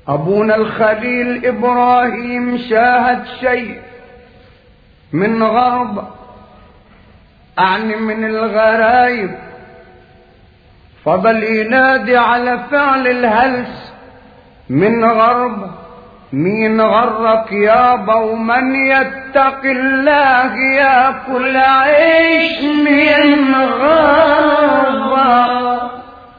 أبونا الخليل إبراهيم شاهد شيء من غرب أعني من الغرايب فضل ينادي على فعل الهلس من غرب مين غرك يابا ومن يتق الله ياكل عيش من غربة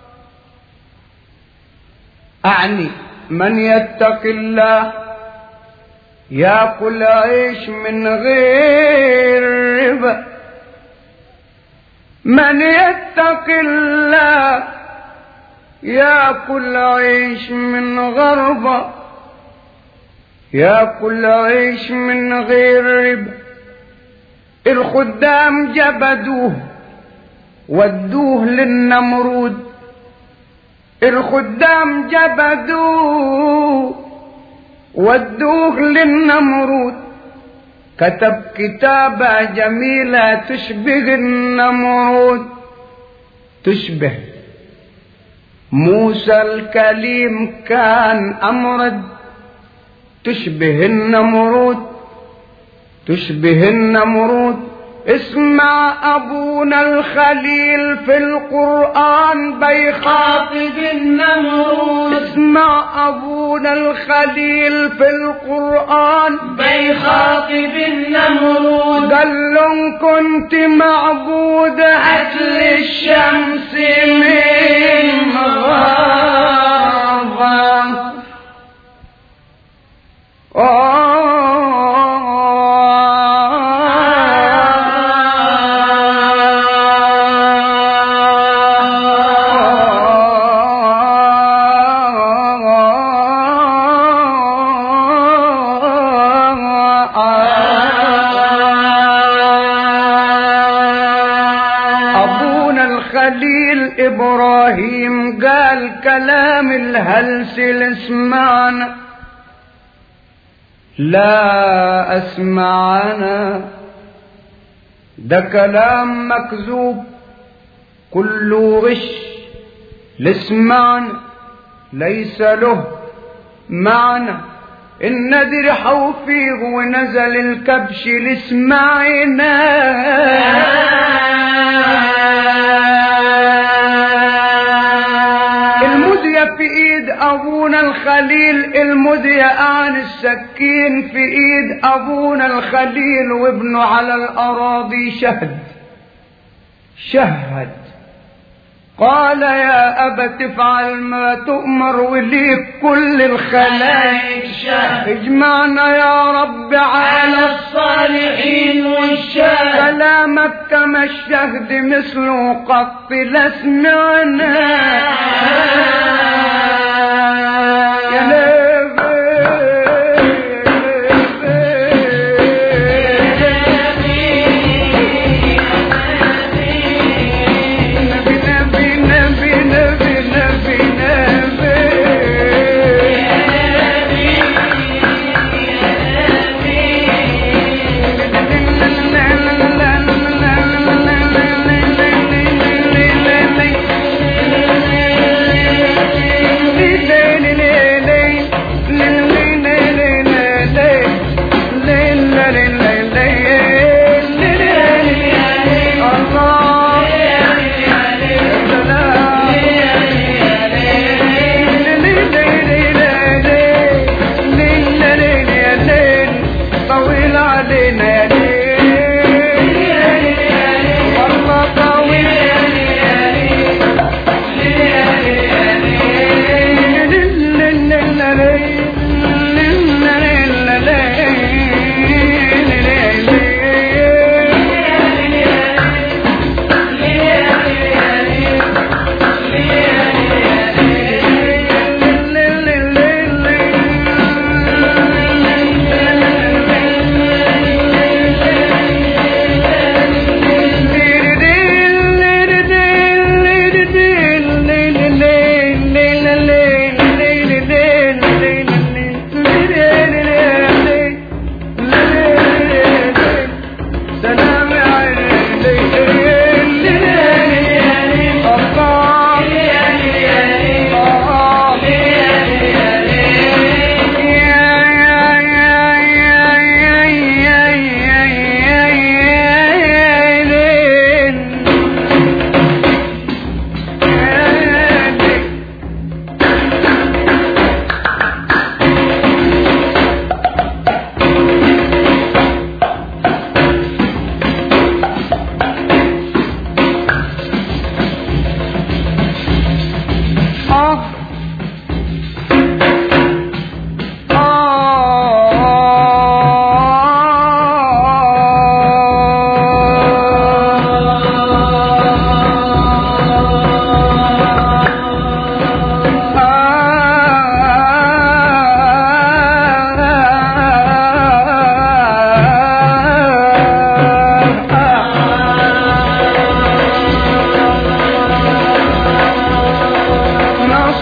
أعني من يتق الله ياكل عيش من غير ربا من يتق الله ياكل عيش من غربة ياكل عيش من غير ربا الخدام جبدوه ودوه للنمرود الخدام جبدوه ودوه للنمرود كتب كتابة جميلة تشبه النمرود تشبه موسى الكليم كان أمرد تشبه النمرود تشبه النمرود اسمع أبونا الخليل في القرآن بيخاطب النمرود اسمع أبونا الخليل في القرآن بيخاطب النمرود قال لهم كنت معبود أكل الشمس من غابة أبونا الخليل إبراهيم قال كلام الهلس اسمعنا لا أسمعنا ده كلام مكذوب كله غش لاسمعنا ليس له معنى النذر حوفيه ونزل الكبش لاسمعنا المدية في ايد ابونا الخليل المدية عن السكين في ايد ابونا الخليل وابنه على الاراضي شهد شهد قال يا أبت افعل ما تؤمر وليك كل الخلائق شهد اجمعنا يا رب على على الصالحين والشهد كلامك كما الشهد مثله قط لا سمعنا يا نبي نبي نبي نبي نبي نبي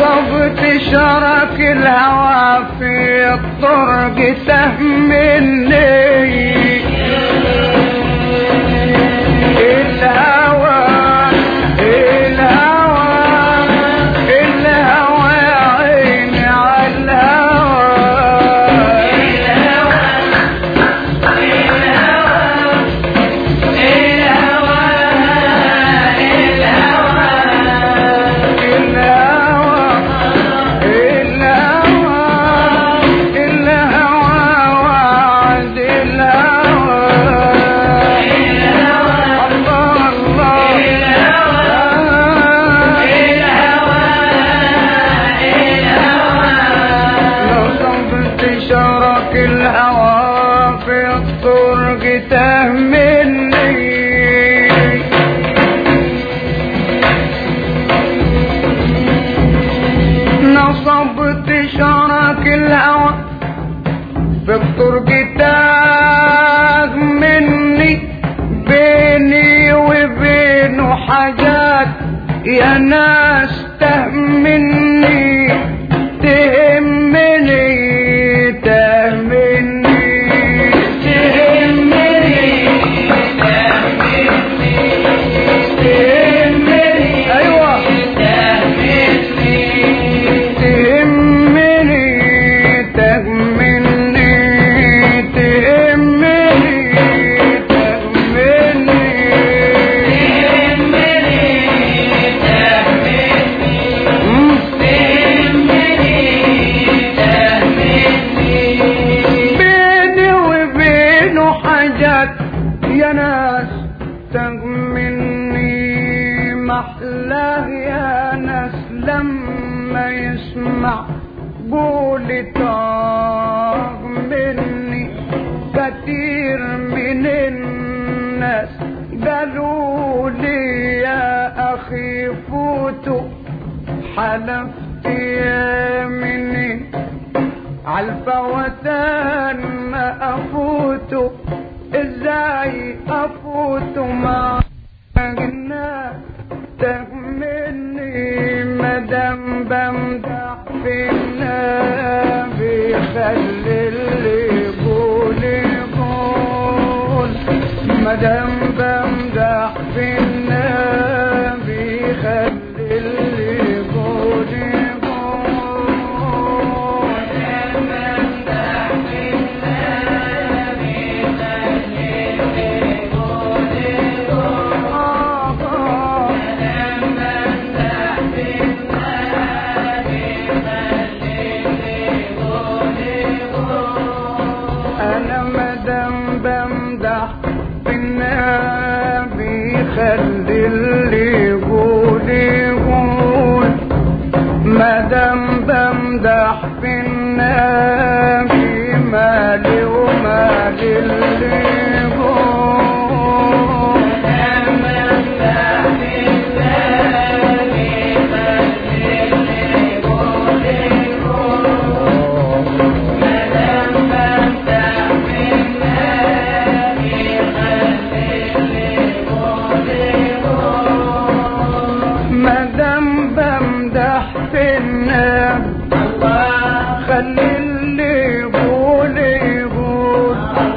نصبت شرك الهوى في الطرق تهمني الهوى الهوى الهوى يا عيني على الهوى الهوى الهوى الهوى وعد الهوى الله الله لو صبت شرك الهوى في الطرق تهمني نصبت شرك الهوى في الطرق تاج مني بيني وبينه حاجات يا ناس تهمني تهمني تهمني تهمني ايوه تهمني تهمني تهمني تهمني بيني وبينه حاجات يا ناس تهمني محلاه يا ناس لما يسمع قولي طاق مني كتير من الناس قالوا لي يا اخي فوتوا حلفت يا مني عالفوتان ما افوت ازاي افوت ما قلنا تهمني مدام بمدح في النبي خلي اللي يقول يقول مدام بمدح في النبي خلي اللي يقول يقول انا مدام بمدح بالنبي خلي اللي يقول يقول مدام بمدح بالنبي مالي ومالي اللي يقول مدام بمدح في النبي خلي اللي يقول يقول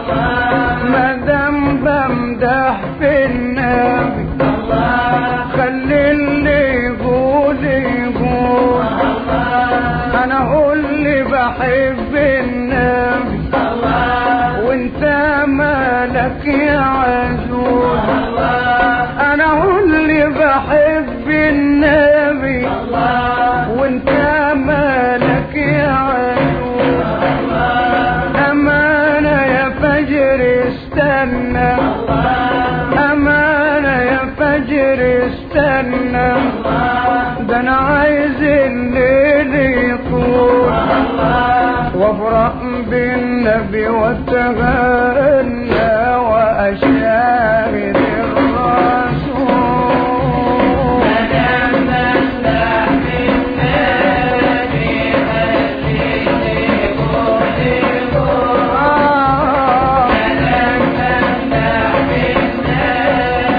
مدام بمدح في النبي خلي اللي يقول يقول انا اقول لي بحب النبي وانت مالك يا عزوز انا اقول لي بحب النبي وانت مالك يا عزوز امانه يا فجر استنى امانه يا فجر استنى ده انا عايز الليل يطول وافرح بالنبي واتغنى واشاهد الرسول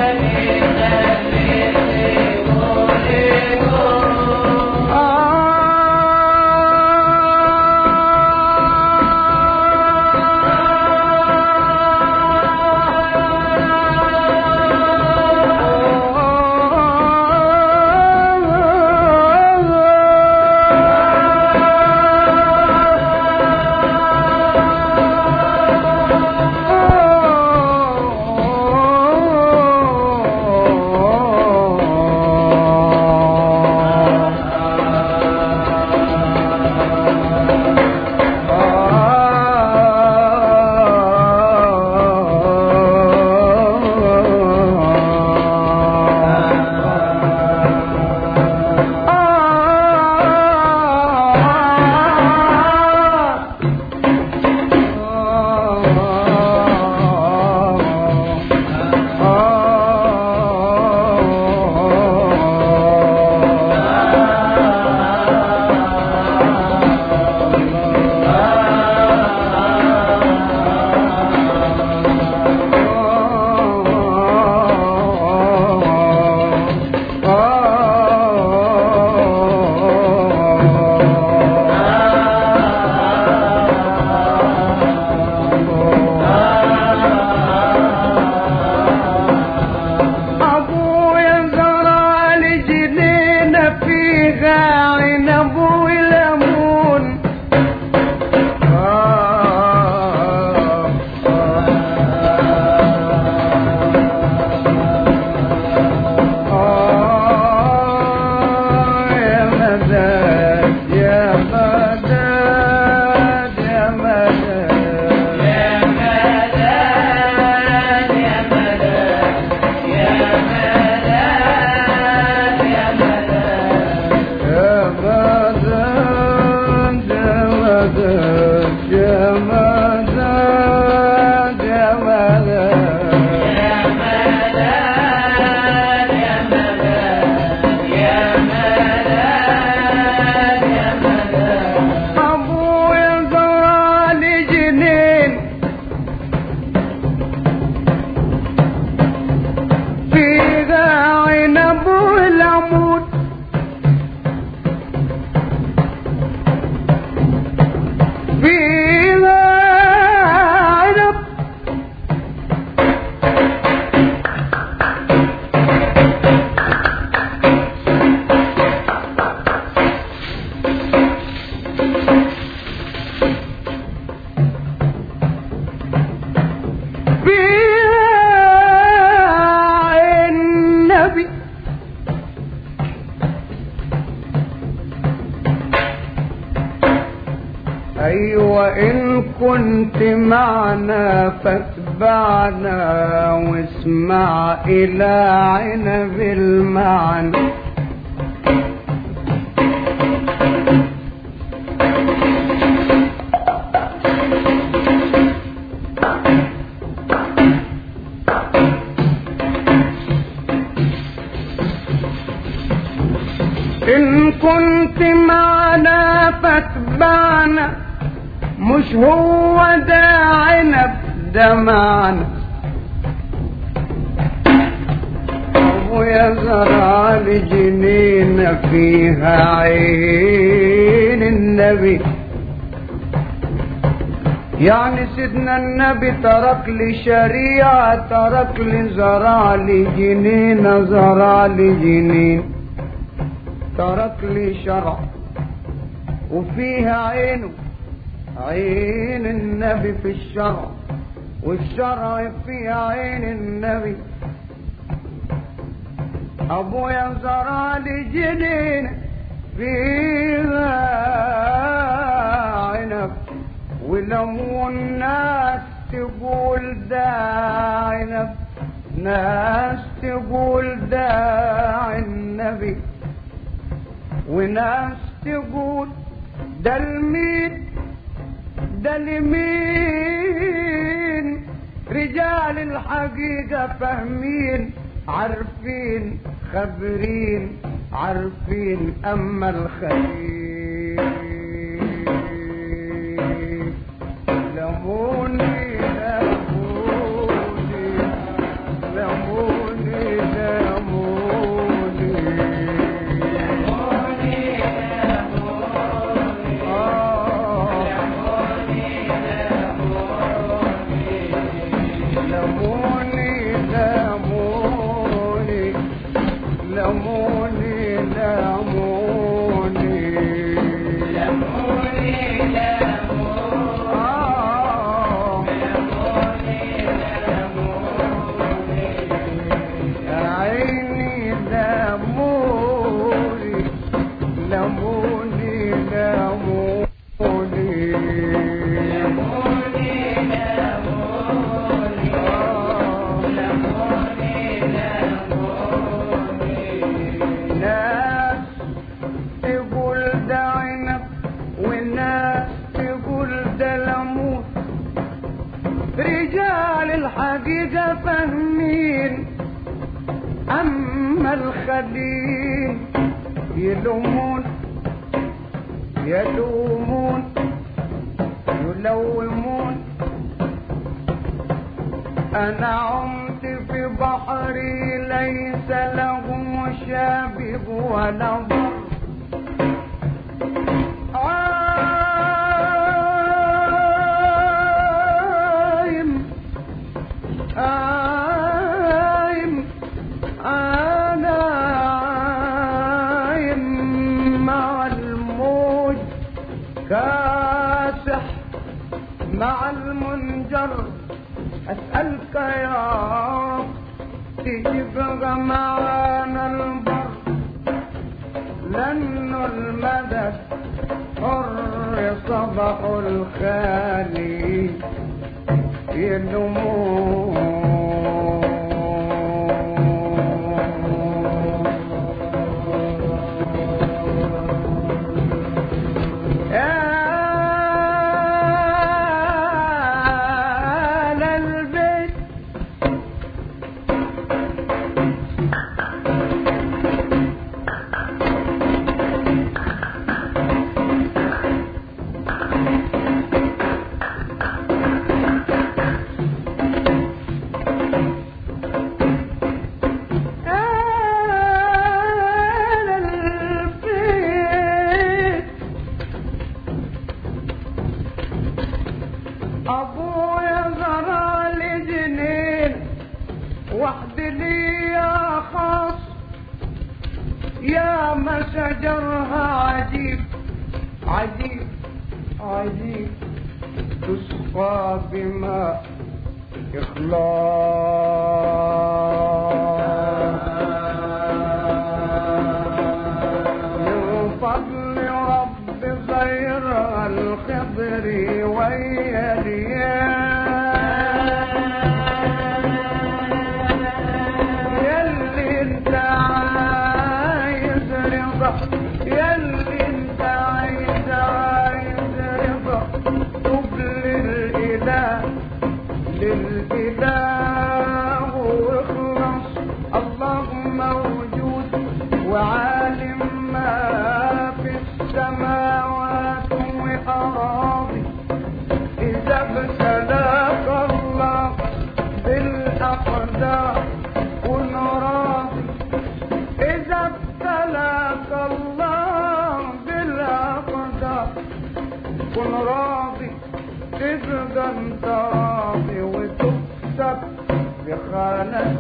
آه جمالات جمالات يا ملاك يا ملاك يا ملاك يا ملاك ابويا زرالي جنين فيها عنب والعمود فيها عنب فيها النبي أيوة إن كنت معنا فاتبعنا واسمع إلى عنب المعنى إن كنت معنا فاتبعنا مش هو ده عنب ده معنا أبويا زرع لي جنينة فيها عين النبي يعني سيدنا النبي ترك لي شريعة ترك لي زرع لي جنينة زرع لي جنين ترك لي شرع وفيها عينه عين النبي في الشرع والشرع فيها عين النبي ابويا زرع لي جنين فيها عنب ولمون ناس تقول ده عنب ناس تقول ده النبي وناس تقول ده المين ده لمين رجال الحقيقة فاهمين عارفين خبرين عارفين أما الخير لموني لموني لموني لموني لموني لموني لموني لموني آه. يا عيني لموني لموني لموني ناس تقول ده عنب وناس تقول ده ليمون رجال الحقيقة فاهمين أما الخليل يلومون يلومون يلومون أنا عمت في بحري ليس له شابه ولا ضر عايم عايم أنا عايم مع الموج كاسح مع المنجر أسألك يا رب تجيبها معانا البر لأنه المدد حر صبح الخالي يلومون عجيب عجيب تسقى بماء إخلاص من فضل رب غير الخضر ويا يلي انت عايز رضا يلي انت عايز عايز رضا طب للاله للاله واخلص الله موجود وعالم ما في السماوات واراضي إذا ابتلاك الله بالأقدار كن راضي إذا ابتلاك الله بالأقدار كن راضي تبقى انت راضي وتكسب بخانة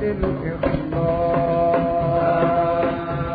الإخلاص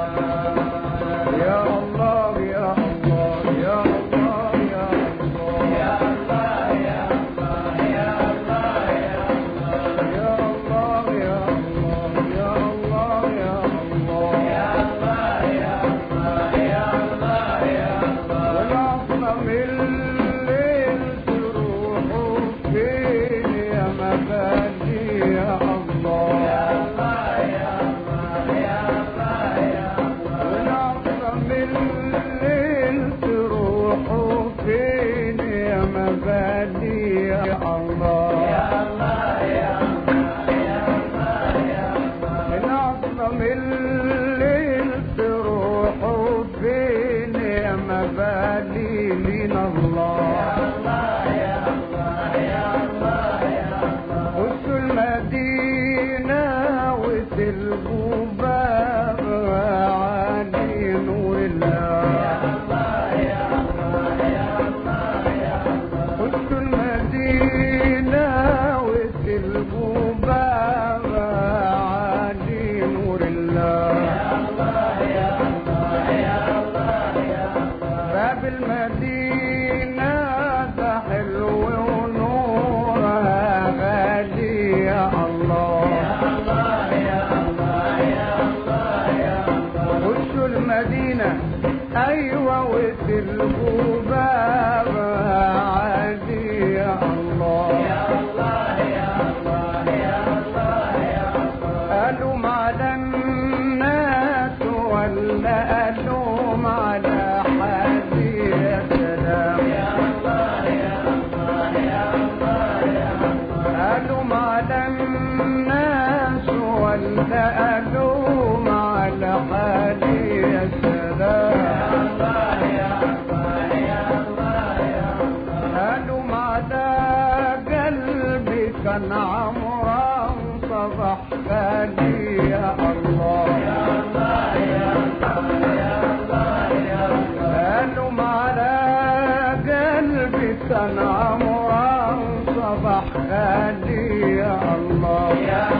يا الله يا الله يا الله يا الله يا الله يا الله يا الله يا الله يا الله يا الله يا الله يا الله يا الله يا الله يا الله يا الله والعظمة من الليل تروحوا فين يا مبادئ يا الله يا الله يا الله يا الله يا الله والعظمة من الليل تروحوا فين يا مبادئ يا الله يا الله يا الله يا الله يا الله من أعظم الليل تروحوا فين يا مبالي من الله خشوا المدينة وتلقوا بابها علي نور الله خشوا المدينة وتلقوا بابها علي نور الله باب المدينة ده حلو ونورها غالي يا الله خشوا المدينة أيوة وتلقوا بابها عادي يا الله ألوم على الناس ولا ألوم على حالي يا سلام ألوم على الناس ولا ألوم على حالي يا سلام ألوم على قلبي كان عمران صبح خالي يا الله ألوم على قلبي كان عمران صبح خالي يا الله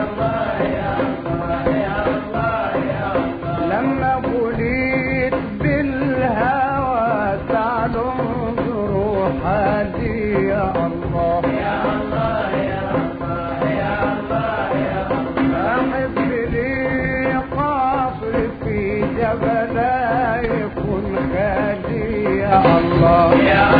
لما بليت بالهوى تعالوا انظروا حالي يا الله أحب لي قصر في جبل يكون خالي يا الله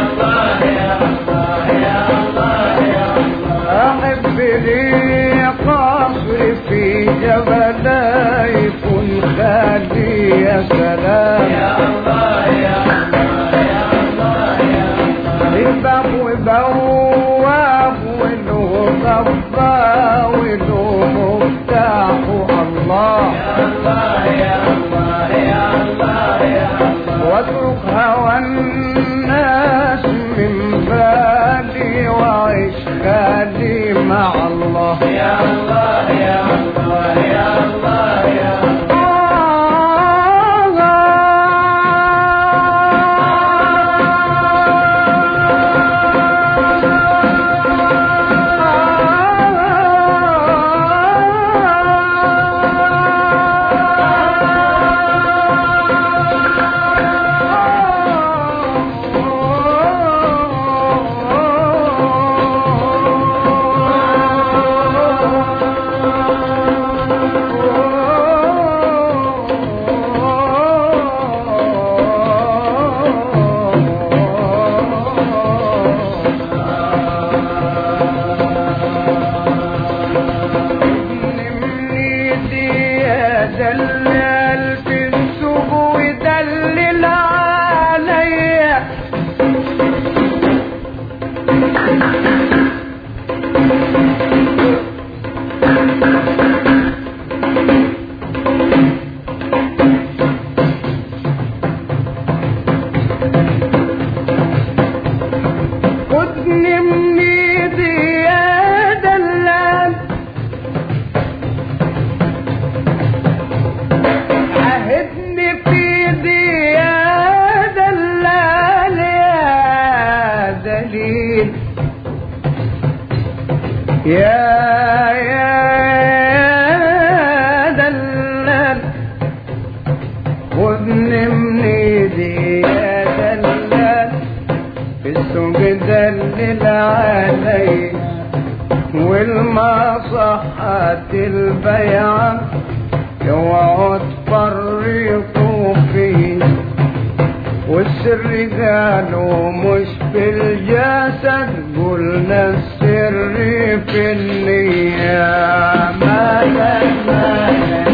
أحب لي قصر في جبل يكون خالي يا سلام باب وبواب وله ضبا وله مفتاح الله واترك هوى الناس من بالي وعيش خالي مع الله يا الله يا الله يا الله يا الله آه عليا خدني من ايدي يا دلال عهدني في ايدي يا دلال يا دليل يا يا دلال خدني من ايدي يا دلال في السوق دلل علي والمصحة البيعة اوعوا تفرقوا فيه والسر قالوا مش في الجسد قلنا السر في النية مالا مالا